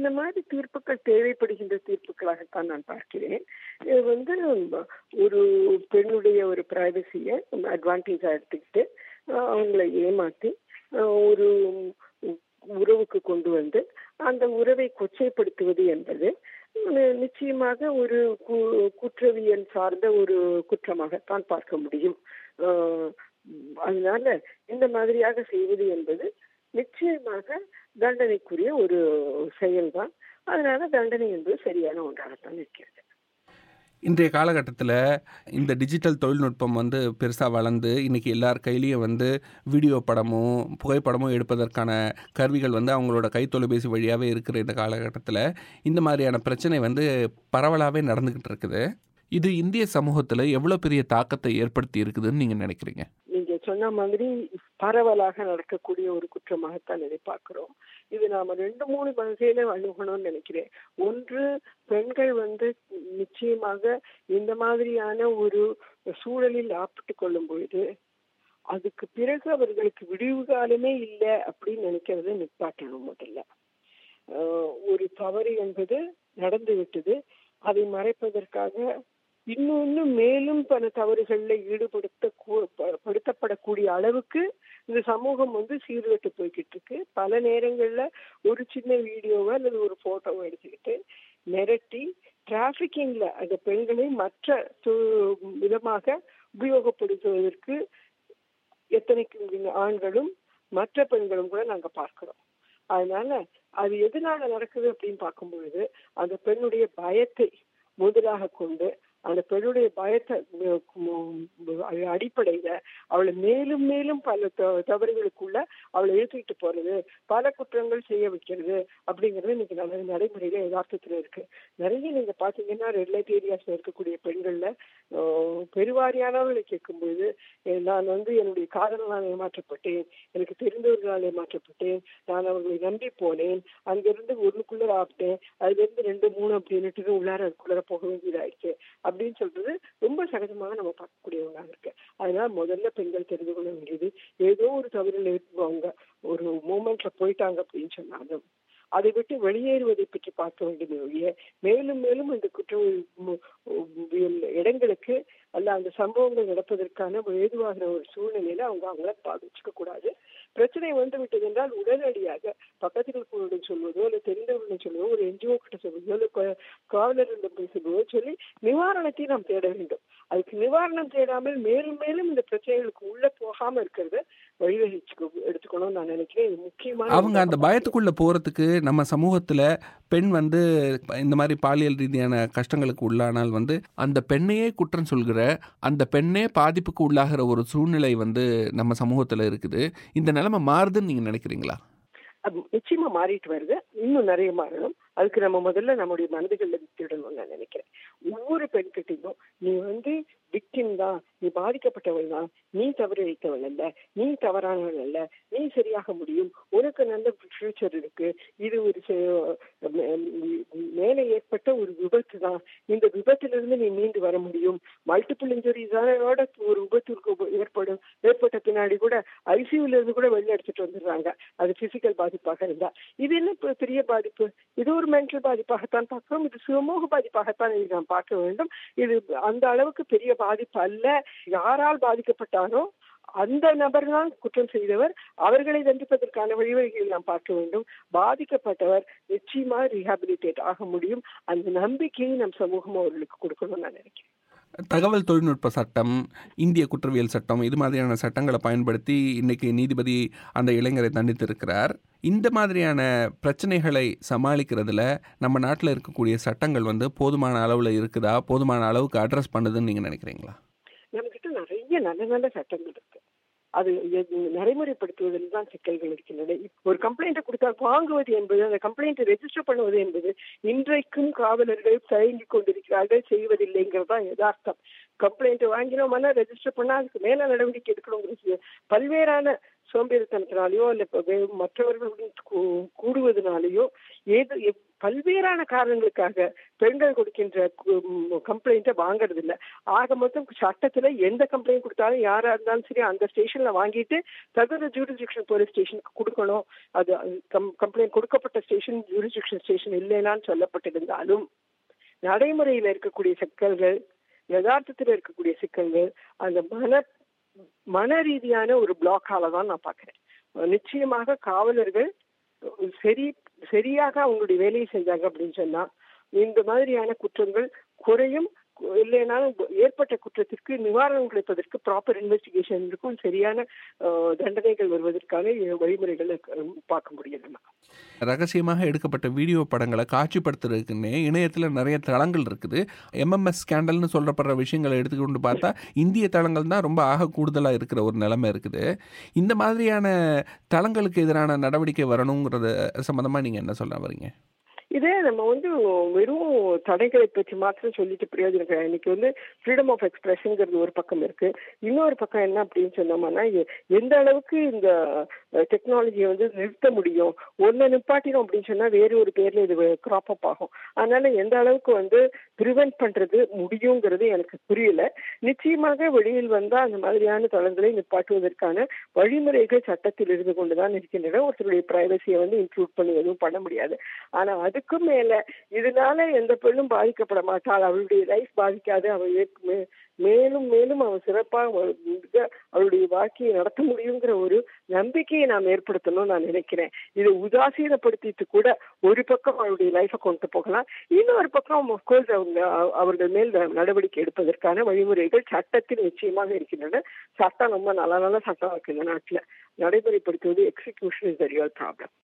இந்த மாதிரி தீர்ப்புகள் தேவைப்படுகின்ற தீர்ப்புகளாகத்தான் நான் பார்க்கிறேன் இது வந்து ஒரு பெண்ணுடைய ஒரு பிரைவசியை அட்வான்டேஜா எடுத்துக்கிட்டு அஹ், அவங்களை ஏமாத்தி அஹ், ஒரு உறவுக்கு கொண்டு வந்து அந்த உறவை கொச்சைப்படுத்துவது என்பது நி- நிச்சயமாக ஒரு கு- குற்றவியல் சார்ந்த ஒரு குற்றமாகத்தான் பார்க்க முடியும் அஹ், அதனால இந்த மாதிரியாக செய்வது என்பது நிச்சயமாக தண்டனைக்குரிய ஒரு செயல்தான் அதனால தண்டனை என்பது சரியான ஒன்றாகத்தான் இருக்கிறது இன்றைய காலகட்டத்தில் இந்த டிஜிட்டல் தொழில்நுட்பம் வந்து பெருசாக வளர்ந்து இன்னைக்கு எல்லார் கையிலையும் வந்து வீடியோ படமும் புகைப்படமும் எடுப்பதற்கான கருவிகள் வந்து அவங்களோட கை தொலைபேசி வழியாகவே இருக்கிற இந்த காலகட்டத்தில் இந்த மாதிரியான பிரச்சனை வந்து பரவலாகவே நடந்துக்கிட்டு இருக்குது இது இந்திய சமூகத்தில் எவ்வளோ பெரிய தாக்கத்தை ஏற்படுத்தி இருக்குதுன்னு நீங்கள் நினைக்கிறீங்க நீங்க சொன்ன மாதிரி பரவலாக நடக்கக்கூடிய ஒரு குற்றமாகத்தான் இதை பார்க்கிறோம் இது நாம ரெண்டு மூணு வகையில அணுகணும்னு நினைக்கிறேன் ஒன்று பெண்கள் வந்து நிச்சயமாக இந்த மாதிரியான ஒரு சூழலில் ஆப்பிட்டு கொள்ளும் பொழுது அதுக்கு பிறகு அவர்களுக்கு விடிவு காலமே இல்லை அப்படின்னு நினைக்கிறத நிப்பாட்டணும் முதல்ல ஆஹ் ஒரு தவறு என்பது நடந்து விட்டது அதை மறைப்பதற்காக இன்னும் இன்னும் மேலும் பல தவறுகள்ல ஈடுபடுத்த கூ- ப- படுத்தப்படக்கூடிய அளவுக்கு இந்த சமூகம் வந்து சீர்கெட்டு போய்கிட்டு இருக்கு பல நேரங்கள்ல ஒரு சின்ன வீடியோவோ அல்லது ஒரு போட்டோவோ எடுத்துக்கிட்டு மிரட்டி டிராபிகிங்ல அந்த பெண்களை மற்ற து- விதமாக உபயோகப்படுத்துவதற்கு எத்தனைக்கு ஆண்களும் மற்ற பெண்களும் கூட நாங்க பார்க்கிறோம் அதனால அது எதனால நடக்குது அப்படின்னு பார்க்கும் பொழுது அந்த பெண்ணுடைய பயத்தை முதலாக கொண்டு அந்த பெண்ணுடைய பயத்தை உம், உம், அடிப்படையில அவளை மேலும் மேலும் பல த- தவறுகளுக்குள்ள அவளை இழுத்துக்கிட்டு போறது பல குற்றங்கள் செய்ய வைக்கிறது அப்படிங்கிறது இன்னைக்கு நல்ல நடைமுறையில யதார்த்தத்துல இருக்கு நிறைய நீங்க பாத்தீங்கன்னா ரெட் லைட் ஏரியாஸ்ல இருக்கக்கூடிய பெண்கள்ல ஆஹ், பெருவாரியானவர்களை கேட்கும்போது "எ- நான் வந்து என்னுடைய காதலால் ஏமாற்றப்பட்டேன் எனக்கு தெரிந்தவர்களால் ஏமாற்றப்பட்டேன் நான் அவர்களை நம்பி போனேன் அங்கிருந்து ஒண்ணுக்குள்ள ஆப்பிட்டேன் அதுல இருந்து ரெண்டு மூணு அப்படின்னுட்டு உள்ளார அதுக்குள்ளார போக வேண்டியதாயிடுச்சு அப்படின்னு சொல்றது ரொம்ப சகஜமாக நம்ம பார்க்கக்கூடியவங்களாக இருக்கு அதனால முதல்ல பெண்கள் தெரிந்து கொள்ள வேண்டியது ஏதோ ஒரு தவறில் அவங்க ஒரு மூமெண்ட்ல போயிட்டாங்க அப்படின்னு சொன்னாலும் அதை விட்டு வெளியேறுவதை பற்றி பார்க்க வேண்டியது ஒழிய மேலும் மேலும் இந்த குற்ற மு- வியல் இடங்களுக்கு அல்ல அந்த சம்பவங்கள் நடப்பதற்கான ஏதுவாகிற ஒரு சூழ்நிலையில அவங்க அவங்கள பாதிச்சுக்க கூடாது பிரச்சனை வந்து விட்டது என்றால் உடனடியாக பக்கத்தில் இருக்கவர்களுடன் சொல்வதோ அல்ல தெரிந்தவர்களுடன் சொல்வதோ ஒரு என்ஜிஓ கிட்ட சொல்வதோ அல்ல கா- காவலரிடம் போய் சொல்வதோ சொல்லி நிவாரணத்தை நாம் தேட வேண்டும் அதுக்கு நிவாரணம் தேடாமல் மேலும் மேலும் இந்த பிரச்சனைகளுக்கு உள்ள போகாம இருக்கிறத வழிவகிச்சு எடுத்துக்கணும்னு நான் நினைக்கிறேன் இது முக்கியமான அவங்க அந்த ஒன்றாக பயத்துக்குள்ளே போகிறதுக்கு நம்ம சமூகத்தில் பெண் வந்து இந்த மாதிரி பாலியல் ரீதியான கஷ்டங்களுக்கு உள்ளானால் வந்து அந்த பெண்ணையே குற்றம் சொல்கிற அந்த பெண்ணே பாதிப்புக்கு உள்ளாகிற ஒரு சூழ்நிலை வந்து நம்ம சமூகத்தில் இருக்குது இந்த நிலைமை மாறுதுன்னு நீங்கள் நினைக்கிறீங்களா அது நிச்சயமா மாறிட்டு வருது இன்னும் நிறைய மாறணும் அதுக்கு நம்ம முதல்ல நம்முடைய மனதுகள்ல வித்திடணும்னு நான் நினைக்கிறேன் ஒவ்வொரு பெண்கிட்டையும் நீ வந்து விக்டிம் தான் நீ பாதிக்கப்பட்டவள் தான் நீ தவறு வைத்தவள் அல்ல நீ தவறானவள் அல்ல நீ சரியாக முடியும் உனக்கு நல்ல ஃபியூச்சர் இருக்கு இது ஒரு செ- மே- மேலே ஏற்பட்ட ஒரு விபத்து தான் இந்த விபத்திலிருந்து நீ மீண்டு வர முடியும் மல்டிபிள் இன்ஜுரிஸோட ஒரு விபத்திற்கு உப- ஏற்படும் ஏற்பட்ட பின்னாடி கூட ஐசியூல இருந்து கூட வெளில எடுத்துட்டு வந்துடுறாங்க அது பிசிக்கல் பாதிப்பாக இருந்தா இது என்ன பெ- பெரிய பாதிப்பு இது ஒரு மென்டல் பாதிப்பாகத்தான் பார்க்கிறோம் இது சுமூக பாதிப்பாகத்தான் இதை நாம் பார்க்க வேண்டும் இது அந்த அளவுக்கு பெரிய பாதிப்பு அல்ல யாரால் பாதிக்கப்பட்டாரோ அந்த நபர் தான் குற்றம் செய்தவர் அவர்களை தண்டிப்பதற்கான வழிவகைகளை நாம் பார்க்க வேண்டும் பாதிக்கப்பட்டவர் நிச்சயமா ரீஹாபிலிட்டேட் ஆக முடியும் அந்த நம்பிக்கையை நம் சமூகம் அவர்களுக்கு கொடுக்கணும்னு நான் நினைக்கிறேன் தகவல் தொழில்நுட்ப சட்டம் இந்திய குற்றவியல் சட்டம் இது மாதிரியான சட்டங்களை பயன்படுத்தி இன்னைக்கு நீதிபதி அந்த இளைஞரை தண்டித்திருக்கிறார் இந்த மாதிரியான பிரச்சனைகளை சமாளிக்கிறதுல நம்ம நாட்டில் இருக்கக்கூடிய சட்டங்கள் வந்து போதுமான அளவில் இருக்குதா போதுமான அளவுக்கு அட்ரஸ் பண்ணுதுன்னு நீங்கள் நினைக்கிறீங்களா நம்ம கிட்ட நிறைய நல்ல நல்ல சட்டங்கள் இருக்கு அது எது- நடைமுறைப்படுத்துவதில் தான் சிக்கல்கள் இருக்கின்றன இப்ப ஒரு கம்ப்ளைண்ட் கொடுத்தா வாங்குவது என்பது அந்த கம்ப்ளைண்ட் ரெஜிஸ்டர் பண்ணுவது என்பது இன்றைக்கும் காவலர்கள் தயங்கி கொண்டிருக்கிறார்கள் செய்வதில்லைங்கிறது தான் யதார்த்தம் கம்ப்ளைண்ட் வாங்கினோம்னா ரெஜிஸ்டர் பண்ணா அதுக்கு மேல நடவடிக்கை எடுக்கணுங்கிறது பல்வேறான சோம்பேறித்தனத்தினாலேயோ இல்ல இப்ப வே- மற்றவர்களுடன் கூ- கூடுவதனாலேயோ ஏது எப்- பல்வேறான காரணங்களுக்காக பெண்கள் கொடுக்கின்ற கம்ப்ளைண்ட்டை வாங்குறது இல்ல ஆக மொத்தம் சட்டத்துல எந்த கம்ப்ளைண்ட் கொடுத்தாலும் யாரா இருந்தாலும் சரி அந்த ஸ்டேஷன்ல வாங்கிட்டு தகுந்த ஜூரிஸ்டிக்ஷன் போலீஸ் ஸ்டேஷனுக்கு கொடுக்கணும் அது கம்ப்ளைண்ட் கொடுக்கப்பட்ட ஸ்டேஷன் ஜூரிஸ்டிக்ஷன் ஸ்டேஷன் இல்லைனான்னு சொல்லப்பட்டிருந்தாலும் நடைமுறையில் இருக்கக்கூடிய சிக்கல்கள் யதார்த்தத்தில் இருக்கக்கூடிய சிக்கல்கள் அந்த மன மன ரீதியான ஒரு பிளாக்கால தான் நான் பார்க்கிறேன் நிச்சயமாக காவலர்கள் சரி சரியாக அவங்களுடைய வேலையை செஞ்சாங்க அப்படின்னு சொன்னா இந்த மாதிரியான குற்றங்கள் குறையும் இல்லைனாலும் ஏற்பட்ட குற்றத்திற்கு நிவாரணம் கிடைப்பதற்கு ப்ராப்பர் இன்வெஸ்டிகேஷன் இருக்கும் சரியான அஹ், தண்டனைகள் வருவதற்கான வழிமுறைகளை அஹ், பார்க்க முடியும் நம்ம ரகசியமாக எடுக்கப்பட்ட வீடியோ படங்களை காட்சிப்படுத்துறதுக்குன்னே இணையத்தில் நிறைய தளங்கள் இருக்குது எம்எம்எஸ் ஸ்கேண்டல்னு சொல்லப்படுற விஷயங்களை எடுத்துக்கொண்டு பார்த்தா இந்திய தளங்கள் தான் ரொம்ப ஆக கூடுதலாக இருக்கிற ஒரு நிலைமை இருக்குது இந்த மாதிரியான தளங்களுக்கு எதிரான நடவடிக்கை வரணுங்கிறத சம்மந்தமாக நீங்கள் என்ன சொல்ல வரீங்க இதே நம்ம வந்து வெறும் தடைகளை பற்றி மாத்திரம் சொல்லிட்டு பிரயோஜனம் கிடையாது இன்னைக்கு வந்து ஃப்ரீடம் ஆஃப் எக்ஸ்பிரஷன்ங்கிறது ஒரு பக்கம் இருக்கு இன்னொரு பக்கம் என்ன அப்படின்னு சொன்னோம்னா எ- எந்த அளவுக்கு இந்த டெக்னாலஜியை வந்து நிறுத்த முடியும் ஒன்னு நிப்பாட்டினோம் அப்படின்னு சொன்னா வேறு ஒரு பேர்ல இது கிராப் அப் ஆகும் அதனால எந்த அளவுக்கு வந்து ப்ரிவென்ட் பண்றது முடியுங்கிறது எனக்கு புரியல நிச்சயமாக வெளியில் வந்தா அந்த மாதிரியான தளங்களை நிப்பாட்டுவதற்கான வழிமுறைகள் சட்டத்தில் இருந்து கொண்டுதான் இருக்கின்றன ஒருத்தருடைய பிரைவசியை வந்து இன்க்ளூட் பண்ணி எதுவும் பண்ண முடியாது ஆனா அதுக்கும் மேல இதனால எந்த பெண்ணும் பாதிக்கப்பட மாட்டாள் அவளுடைய லைஃப் பாதிக்காது அவள் ஏற்க- மே- மேலும் மேலும் அவள் சிறப்பாக அவ- மிக அவளுடைய வாழ்க்கையை நடத்த முடியுங்கிற ஒரு நம்பிக்கையை நாம் ஏற்படுத்தணும்னு நான் நினைக்கிறேன் இதை உதாசீனப்படுத்திட்டு கூட ஒரு பக்கம் அவளுடைய லைஃபை கொண்டு போகலாம் இன்னொரு பக்கம் கோர்ஸ் அவங்க அவ- அவர்கள் மேல் நடவடிக்கை எடுப்பதற்கான வழிமுறைகள் சட்டத்தில் நிச்சயமாக இருக்கின்றன சட்டம் ரொம்ப நல்ல நல்ல சட்டம் இருக்கு இந்த நாட்டுல நடைமுறைப்படுத்துவது execution is the real problem